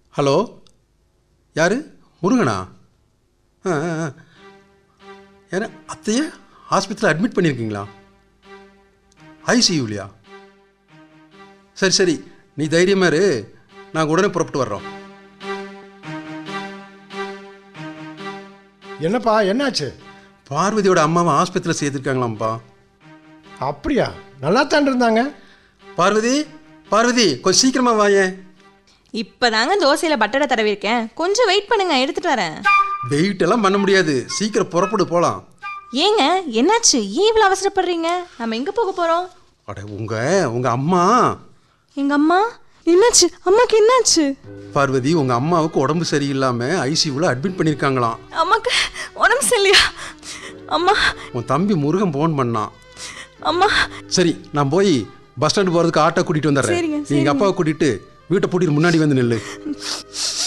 Hello யார் முருகனா ஆ ஆ, ஆ. யாரு அத்தையே ஹாஸ்பிட்டலில் அட்மிட் பண்ணியிருக்கீங்களா ஐசியூலையா சரி சரி நீ தைரியமாக இரு நாங்கள் உடனே புறப்பட்டு வர்றோம் என்னப்பா என்னாச்சு பார்வதியோட அம்மாவை ஆஸ்பத்திரியில் சேர்த்துருக்காங்களாம்ப்பா அப்படியா நல்லா தான் இருந்தாங்க பார்வதி பார்வதி கொஞ்சம் சீக்கிரமா வாயேன் இப்பதாங்க தோசையில பட்டரை தடவிருக்கேன் கொஞ்சம் வெயிட் பண்ணுங்க எடுத்துட்டு வரேன் வெயிட் எல்லாம் பண்ண முடியாது சீக்கிரம் புறப்படு போகலாம் ஏங்க என்னாச்சு ஏன் இவ்வளவு அவசரப்படுறீங்க நம்ம எங்க போக போறோம் அட உங்க உங்க அம்மா எங்க அம்மா என்னாச்சு அம்மாக்கு என்னாச்சு பார்வதி உங்க அம்மாவுக்கு உடம்பு சரியில்லாம ஐசியூவில் அட்மிட் பண்ணியிருக்காங்களாம் அம்மாக்கு உடம்பு சரியில்லையா அம்மா உன் தம்பி முருகன் ஃபோன் பண்ணான் அம்மா சரி நான் போய் பஸ் ஸ்டாண்டு போகிறதுக்கு ஆட்டோ கூட்டிகிட்டு வந்துடுறேன் சரிங்க, நீ எங்கள் அப்பாவை கூட்டிகிட்டு வீட்டை பூட்டிட்டு முன்னாடி வந்து நில்லு